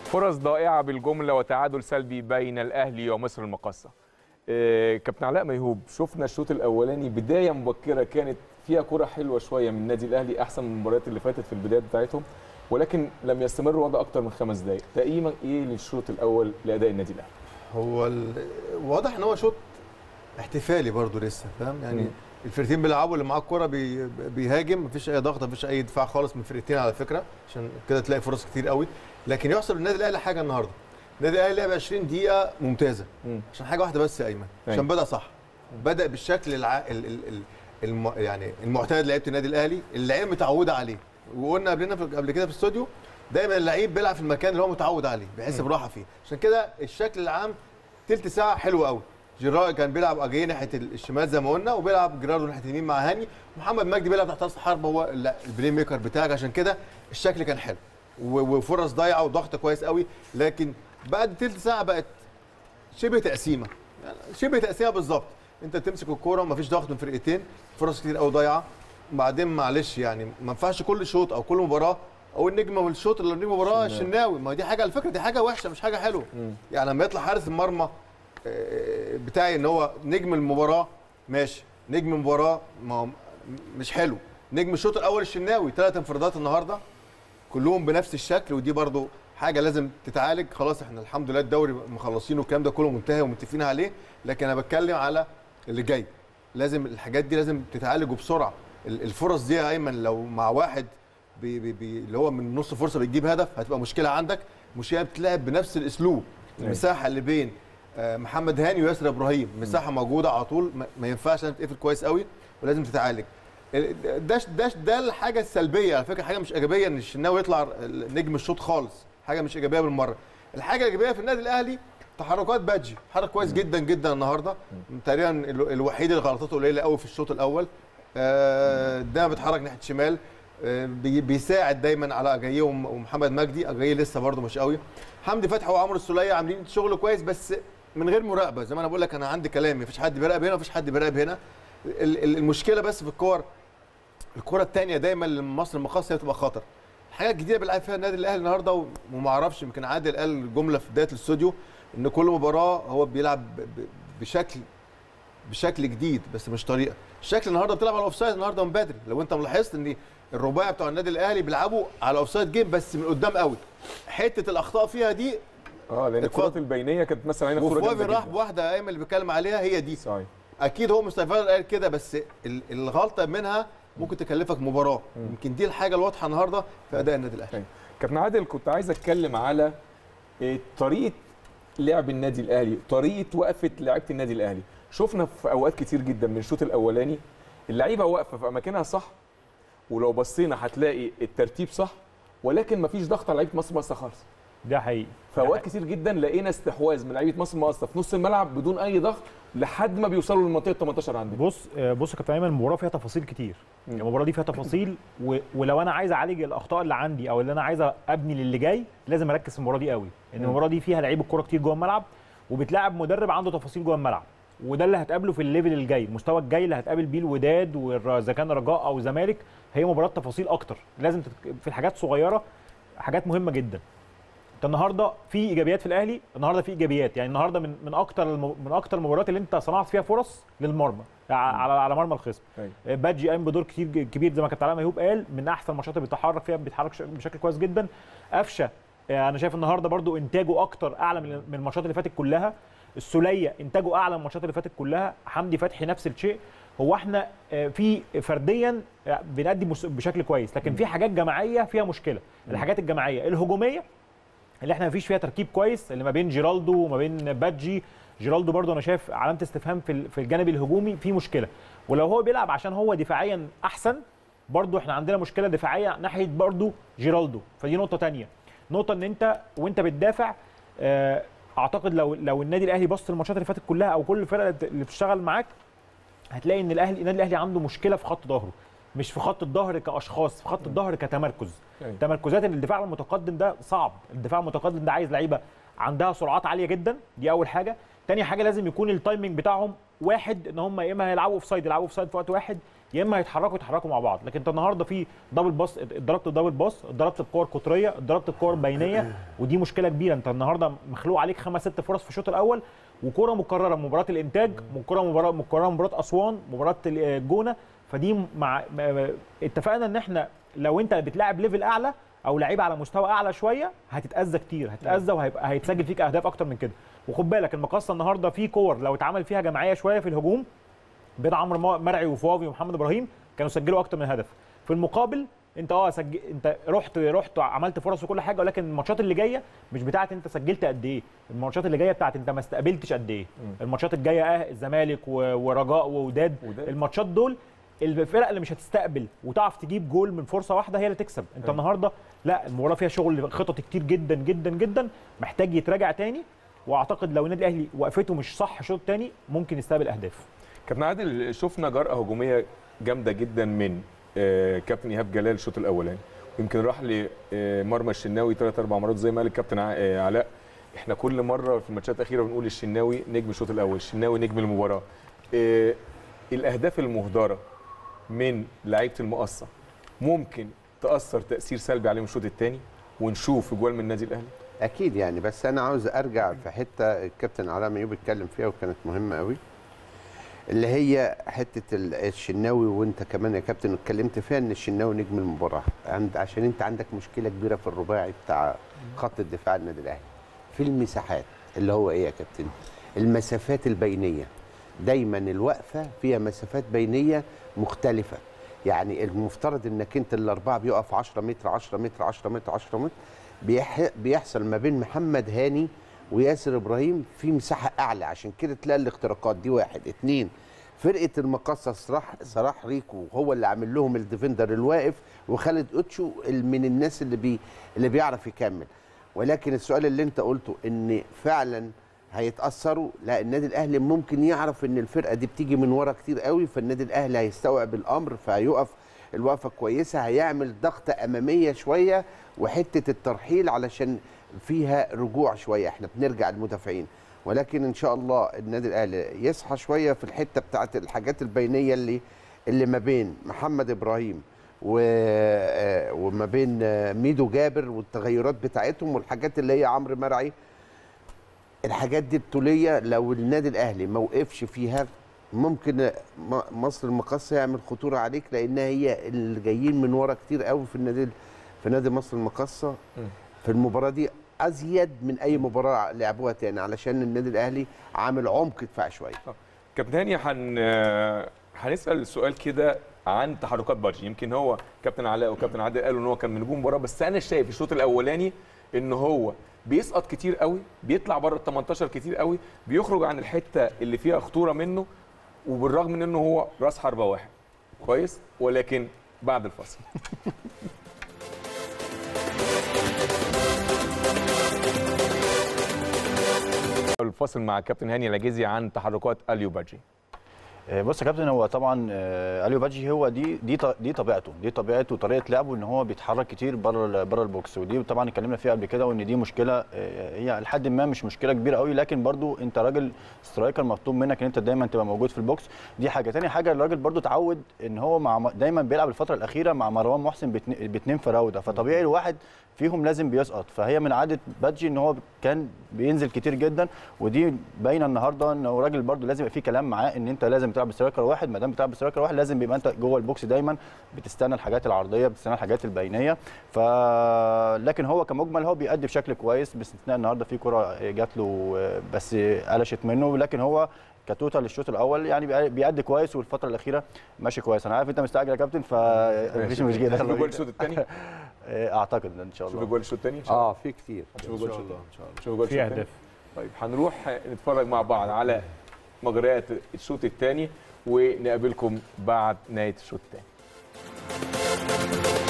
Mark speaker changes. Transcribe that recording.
Speaker 1: فرص ضائعة بالجملة وتعادل سلبي بين الأهلي ومصر المقاصة آه، كابتن علاء ميهوب شفنا الشوط الأولاني بداية مبكرة كانت فيها كرة حلوة شوية من النادي الأهلي أحسن من المباريات اللي فاتت في البدايات بتاعتهم ولكن لم يستمر الوضع أكتر من خمس دقائق تقييما إيه للشوط الأول لأداء النادي الأهلي
Speaker 2: هو ال... واضح ان هو شوط احتفالي برضه لسه فاهم يعني
Speaker 1: مم.
Speaker 2: الفرقتين بيلعبوا اللي معاه الكوره بي... بيهاجم مفيش اي ضغط مفيش اي دفاع خالص من الفرقتين على فكره عشان كده تلاقي فرص كتير قوي لكن يحصل للنادي الاهلي حاجه النهارده النادي الاهلي لعب 20 دقيقه ممتازه
Speaker 1: مم.
Speaker 2: عشان حاجه واحده بس يا ايمن عشان
Speaker 1: أيوة.
Speaker 2: بدا صح بدا بالشكل الع... ال... ال... ال... الم... يعني المعتاد لعيبه النادي الاهلي اللعيبه متعوده عليه وقلنا قبلنا في... قبل كده في الاستوديو دايما اللعيب بيلعب في المكان اللي هو متعود عليه بيحس براحه فيه عشان كده الشكل العام تلت ساعه حلو قوي جيرار كان بيلعب اجاي ناحيه الشمال زي ما قلنا وبيلعب جيرارdo ناحيه اليمين مع هاني محمد مجدي بيلعب تحت راس الحربه هو ال- البلاي ميكر بتاعك عشان كده الشكل كان حلو و- وفرص ضايعه وضغط كويس قوي لكن بعد تلت ساعه بقت شبه تقسيمه يعني شبه تقسيمه بالظبط انت تمسك الكوره ومفيش ضغط من فرقتين فرص كتير قوي ضايعه بعدين معلش يعني ما ينفعش كل شوط او كل مباراه او النجم من الشوط اللي النجم مباراه
Speaker 1: الشناوي.
Speaker 2: الشناوي ما دي حاجه على فكره دي حاجه وحشه مش حاجه حلوه
Speaker 1: مم.
Speaker 2: يعني لما يطلع حارس المرمى آه، بتاعي ان هو نجم المباراه ماشي نجم المباراه ما هو مش حلو نجم الشوط الاول الشناوي ثلاث انفرادات النهارده كلهم بنفس الشكل ودي برضو حاجه لازم تتعالج خلاص احنا الحمد لله الدوري مخلصين والكلام ده كله منتهي ومتفقين عليه لكن انا بتكلم على اللي جاي لازم الحاجات دي لازم تتعالج وبسرعه ال- الفرص دي يا ايمن لو مع واحد بي بي بي اللي هو من نص فرصه بتجيب هدف هتبقى مشكله عندك مشكله بتلعب بنفس الاسلوب
Speaker 1: أيوة.
Speaker 2: المساحه اللي بين آه، محمد هاني وياسر ابراهيم مساحه موجوده على طول ما- ما ينفعش انها تتقفل كويس قوي ولازم تتعالج ال- ده ده ده الحاجه السلبيه على فكره حاجه مش ايجابيه ان الشناوي يطلع نجم الشوط خالص حاجه مش ايجابيه بالمره الحاجه الايجابيه في النادي الاهلي تحركات بادجي حرك كويس جدا جدا النهارده تقريبا ال- الوحيد اللي غلطاته قليله قوي في الشوط الاول آه، ده بيتحرك ناحيه شمال آه، بي- بيساعد دايما على اجاييه وم- ومحمد مجدي اجاييه لسه برده مش قوي حمدي فتحي وعمرو السوليه عاملين شغل كويس بس من غير مراقبه زي ما انا بقول لك انا عندي كلام مفيش حد بيراقب هنا ومفيش حد بيراقب هنا ال- ال- المشكله بس في الكور الكره الثانيه دايما لمصر المقاصه هي بتبقى خطر الحاجه الجديده بيلعب فيها النادي الاهلي النهارده و- وما اعرفش يمكن عادل قال جمله في بدايه الاستوديو ان كل مباراه هو بيلعب ب- ب- بشكل بشكل جديد بس مش طريقه الشكل النهارده بتلعب على الاوفسايد النهارده من بدري لو انت ملاحظت ان الرباعي بتوع النادي الاهلي بيلعبوا على اوفسايد جيم بس من قدام قوي حته الاخطاء فيها دي
Speaker 1: اه لان
Speaker 2: اتفضل.
Speaker 1: الكرات البينيه كانت مثلا هنا كوره
Speaker 2: وفوافي
Speaker 1: جامده
Speaker 2: راح
Speaker 1: جدا
Speaker 2: بواحده ايمن اللي بيتكلم عليها هي دي
Speaker 1: صحيح
Speaker 2: اكيد هو مستر فايلر قال كده بس ال- الغلطه منها ممكن تكلفك مباراه يمكن دي الحاجه الواضحه النهارده في اداء النادي الاهلي
Speaker 1: طيب. كابتن عادل كنت عايز اتكلم على إيه، طريقه لعب النادي الاهلي طريقه وقفه لعيبه النادي الاهلي شفنا في اوقات كتير جدا من الشوط الاولاني اللعيبه واقفه في اماكنها صح ولو بصينا هتلاقي الترتيب صح ولكن مفيش ضغط على لعيبه مصر مقاصه خالص
Speaker 3: ده حقيقي
Speaker 1: في اوقات كتير جدا لقينا استحواذ من لعيبه مصر مقاصه في نص الملعب بدون اي ضغط لحد ما بيوصلوا للمنطقه 18 عندنا
Speaker 3: بص آه، بص يا كابتن ايمن المباراه فيها تفاصيل كتير
Speaker 1: مم.
Speaker 3: المباراه دي فيها تفاصيل و... ولو انا عايز اعالج الاخطاء اللي عندي او اللي انا عايز ابني للي جاي لازم اركز في المباراه دي قوي ان
Speaker 1: مم.
Speaker 3: المباراه دي فيها لعيب الكوره كتير جوه الملعب وبتلاعب مدرب عنده تفاصيل جوه الملعب وده اللي هتقابله في الليفل الجاي المستوى الجاي اللي هتقابل بيه الوداد والر- اذا كان رجاء او زمالك هي مباراه تفاصيل اكتر لازم تتك... في الحاجات صغيره حاجات مهمه جدا انت النهارده في ايجابيات في الاهلي النهارده في ايجابيات يعني النهارده من من اكتر الم... من اكتر المباريات اللي انت صنعت فيها فرص للمرمى ع- على على مرمى الخصم
Speaker 1: أيوة.
Speaker 3: بادجي قام بدور كتير كبير زي ما كابتن علاء ميهوب قال من احسن الماتشات اللي بيتحرك فيها بيتحرك ش- بشكل كويس جدا قفشه آه، انا شايف النهارده برضو انتاجه اكتر اعلى من من الماتشات اللي فاتت كلها السوليه انتاجه اعلى من الماتشات اللي فاتت كلها حمدي فتحي نفس الشيء هو احنا آه، في فرديا آه، بنأدي مس- بشكل كويس لكن في حاجات جماعيه فيها مشكله الحاجات الجماعيه الهجوميه اللي احنا مفيش فيها تركيب كويس اللي ما بين جيرالدو وما بين بادجي جيرالدو برضو انا شايف علامه استفهام في ال- في الجانب الهجومي في مشكله ولو هو بيلعب عشان هو دفاعيا احسن برضو احنا عندنا مشكله دفاعيه ناحيه برضو جيرالدو فدي نقطه تانية نقطه ان انت وانت بتدافع آه، اعتقد لو لو النادي الاهلي بص الماتشات اللي فاتت كلها او كل الفرق اللي بتشتغل معاك هتلاقي ان الاهلي النادي الاهلي عنده مشكله في خط ظهره مش في خط الظهر كاشخاص في خط الظهر كتمركز
Speaker 1: أيوة.
Speaker 3: تمركزات الدفاع المتقدم ده صعب الدفاع المتقدم ده عايز لعيبه عندها سرعات عاليه جدا دي اول حاجه تاني حاجه لازم يكون التايمنج بتاعهم واحد ان هم يا اما هيلعبوا اوف سايد يلعبوا اوف سايد في وقت واحد يا اما هيتحركوا يتحركوا مع بعض لكن انت النهارده في دبل باص اتضربت دبل باص اتضربت بكور قطريه اتضربت بكور بينيه ودي مشكله كبيره انت النهارده مخلوق عليك خمس ست فرص في الشوط الاول وكره مكرره مباراه الانتاج كره مباراه مكرره مباراه اسوان مباراه الجونه فدي مع م- اتفقنا ان احنا لو انت بتلاعب ليفل اعلى او لعيبه على مستوى اعلى شويه هتتاذى كتير هتتاذى وهيبقى هيتسجل فيك اهداف اكتر من كده وخد بالك المقصه النهارده في كور لو اتعمل فيها جماعيه شويه في الهجوم بين عمرو مرعي وفوافي ومحمد ابراهيم كانوا سجلوا اكتر من هدف في المقابل انت اه سج... انت رحت رحت عملت فرص وكل حاجه ولكن الماتشات اللي جايه مش بتاعت انت سجلت قد ايه الماتشات اللي جايه بتاعت انت ما استقبلتش قد ايه الماتشات الجايه اه الزمالك و... ورجاء ووداد
Speaker 1: وداد.
Speaker 3: الماتشات دول الفرق اللي مش هتستقبل وتعرف تجيب جول من فرصه واحده هي اللي تكسب انت
Speaker 1: أيوة.
Speaker 3: النهارده لا المباراه فيها شغل خططي كتير جدا جدا جدا محتاج يتراجع تاني واعتقد لو النادي الاهلي وقفته مش صح شوط تاني ممكن يستقبل اهداف
Speaker 1: كابتن عادل شفنا جرأة هجومية جامدة جدا من آه، كابتن إيهاب جلال الشوط الأولاني يمكن راح لمرمى الشناوي ثلاث أربع مرات زي ما قال الكابتن ع- آه، علاء احنا كل مرة في الماتشات الأخيرة بنقول الشناوي نجم الشوط الأول الشناوي نجم المباراة آه، الأهداف المهدرة من لعيبة المقصة ممكن تأثر تأثير سلبي عليهم الشوط الثاني ونشوف اجوال من النادي الأهلي
Speaker 4: اكيد يعني بس انا عاوز ارجع في حته الكابتن علاء ميوب اتكلم فيها وكانت مهمه قوي اللي هي حته ال- الشناوي وانت كمان يا كابتن اتكلمت فيها ان الشناوي نجم المباراه عند عشان انت عندك مشكله كبيره في الرباعي بتاع خط الدفاع النادي الاهلي في المساحات اللي هو ايه يا كابتن المسافات البينيه دايما الوقفه فيها مسافات بينيه مختلفه يعني المفترض انك انت الاربعه بيقف 10 متر 10 متر 10 متر 10 متر بيح... بيحصل ما بين محمد هاني وياسر ابراهيم في مساحه اعلى عشان كده تلاقي الاختراقات دي واحد اتنين فرقه المقصه صلاح صلاح ريكو هو اللي عامل لهم الديفندر الواقف وخالد اوتشو ال- من الناس اللي بي اللي بيعرف يكمل ولكن السؤال اللي انت قلته ان فعلا هيتاثروا لا النادي الاهلي ممكن يعرف ان الفرقه دي بتيجي من ورا كتير قوي فالنادي الاهلي هيستوعب الامر فهيقف الوقفه كويسه هيعمل ضغطه اماميه شويه وحته الترحيل علشان فيها رجوع شويه احنا بنرجع المدافعين ولكن ان شاء الله النادي الاهلي يصحى شويه في الحته بتاعت الحاجات البينيه اللي اللي ما بين محمد ابراهيم و... آه، وما بين آه، ميدو جابر والتغيرات بتاعتهم والحاجات اللي هي عمرو مرعي الحاجات دي الطوليه لو النادي الاهلي ما وقفش فيها ممكن م- مصر المقاصه يعمل خطوره عليك لانها هي اللي جايين من ورا كتير قوي في النادي في نادي مصر المقاصه في المباراه دي ازيد من اي مباراه لعبوها تاني علشان النادي الاهلي عامل عمق دفاع شويه
Speaker 1: كابتن هاني هن هنسال سؤال كده عن تحركات بادجي يمكن هو كابتن علاء وكابتن عادل قالوا ان هو كان من نجوم المباراه بس انا شايف الشوط الاولاني ان هو بيسقط كتير قوي بيطلع بره ال 18 كتير قوي بيخرج عن الحته اللي فيها خطوره منه وبالرغم من انه هو راس حربه واحد كويس ولكن بعد الفصل الفاصل مع كابتن هاني العجيزي عن تحركات اليو بادجي
Speaker 5: آه، بص يا كابتن هو طبعا آه، اليو بادجي هو دي دي ط- دي طبيعته دي طبيعته وطريقه لعبه ان هو بيتحرك كتير بره ال- بره البوكس ودي طبعا اتكلمنا فيها قبل كده وان دي مشكله آه، هي لحد ما مش مشكله كبيره قوي لكن برضو انت راجل سترايكر مطلوب منك ان انت دايما تبقى موجود في البوكس دي حاجه تاني حاجه الراجل برضو اتعود ان هو مع م- دايما بيلعب الفتره الاخيره مع مروان محسن باتنين- باتنين فراوده فطبيعي الواحد فيهم لازم بيسقط فهي من عاده بادجي ان هو كان بينزل كتير جدا ودي باينه النهارده ان هو راجل برضو لازم يبقى في كلام معاه ان انت لازم تلعب بسترايكر واحد ما دام بتلعب بسترايكر واحد لازم يبقى انت جوه البوكس دايما بتستنى الحاجات العرضيه بتستنى الحاجات البينيه ف لكن هو كمجمل هو بيأدي بشكل كويس باستثناء النهارده في كره جات له بس قلشت منه لكن هو كتوتال الشوط الاول يعني بيأ- بيأدي كويس والفتره الاخيره ماشي كويس انا عارف انت مستعجل يا كابتن فمفيش مشكله
Speaker 1: شوف جول الشوط الثاني
Speaker 5: اعتقد ان شاء
Speaker 1: شوف
Speaker 5: الله
Speaker 1: جول الشوط الثاني ان شاء الله
Speaker 4: اه في كتير
Speaker 1: شوف جول الشوط شوف جول
Speaker 3: في
Speaker 1: الشوط الثاني
Speaker 3: اهداف
Speaker 1: طيب هنروح نتفرج مع بعض على مجريات الشوط الثاني ونقابلكم بعد نهايه الشوط الثاني